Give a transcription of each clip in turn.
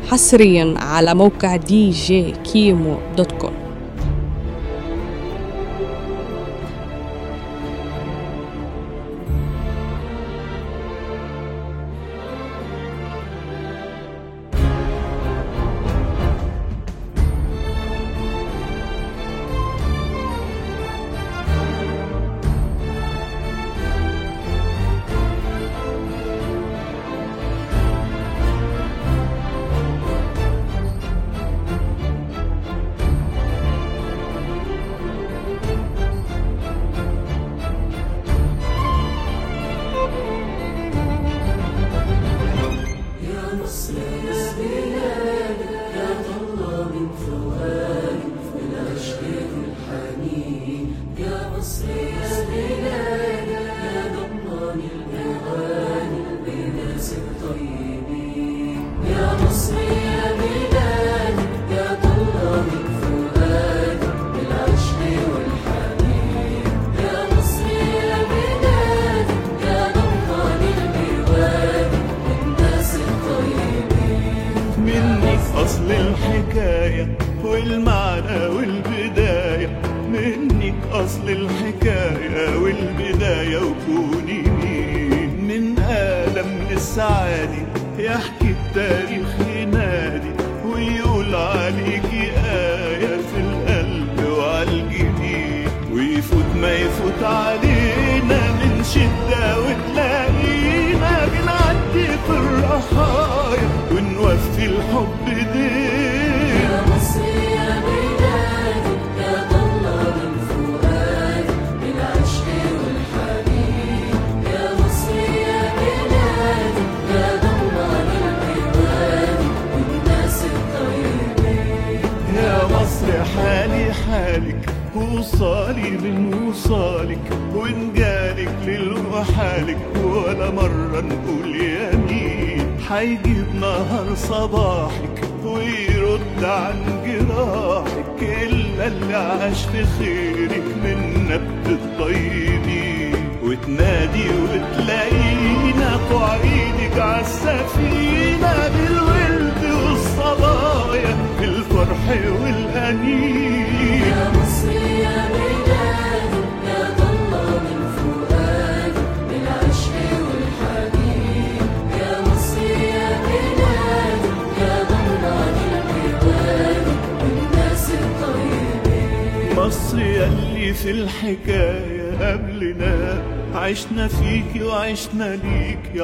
حصريا على موقع دي جي كيمو دوت كوم مني أصل الحكاية والمعنى والبداية منك أصل الحكاية والبداية وكوني مين من آلم للسعادة يحكي التاريخ ينادي ويقول عليكي آية في القلب وعالجديد ويفوت ما يفوت علينا من شدة وتلاقينا بنعدي في الرحايا ونوفي الحب دين يا مصر يا بلادي يا ضلة من فؤادي بالعشق والحنين يا مصر يا بلادي يا ضلة للبوادي والناس الطيبين يا مصر حالي حالك وصالي من وصالك ونجالك للوحالك ولا مرة نقول يمين حيجيب نهار صباحك ويرد عن جراحك إلا اللي عاش في خيرك من نبت الطيبين وتنادي وتلاقينا قعيدك عالسفينة بالولد والصبايا بالفرح والأنين يا مصر يا بلادي يا ضلة من فؤادي بالعشق والحنين يا مصر يا بلادي يا ضلة للبوادي والناس الطيبين مصر يلي في الحكاية قبلنا عشنا فيك وعشنا ليك يا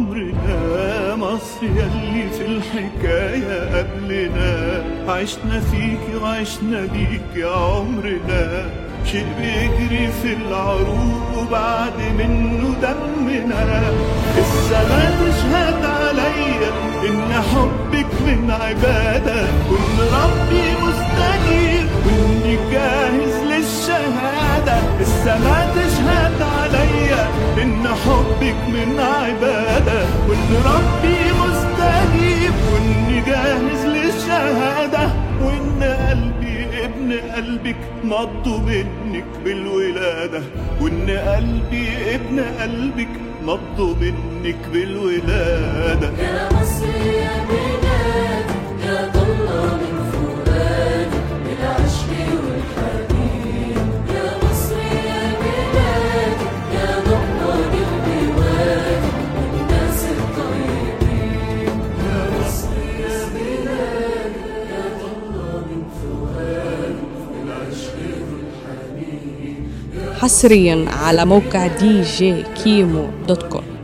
عمرنا مصر يلي في الحكاية قبلنا عشنا فيك وعشنا ليك يا عمرنا شيء بيجري في العروق وبعد منه دمنا السما تشهد عليا ان حبك من عبادة وان ربي مستجيب واني جاهز للشهادة السما تشهد عليا ان حبك من عبادة وان ربي مستجيب واني جاهز للشهادة وان قلبي ابن قلبك نبضه منك بالولادة وان قلبي ابن قلبك نبضه منك بالولادة يا مصر يا بلادي يا ضلة من فؤادي بالعشق والحنين يا مصر يا بلادي يا ضلة للبوادي والناس الطيبين يا مصر يا بلادي يا ضلة من فؤادي بالعشق والحنين حصريا على موقع دي جي كيمو دوت كوم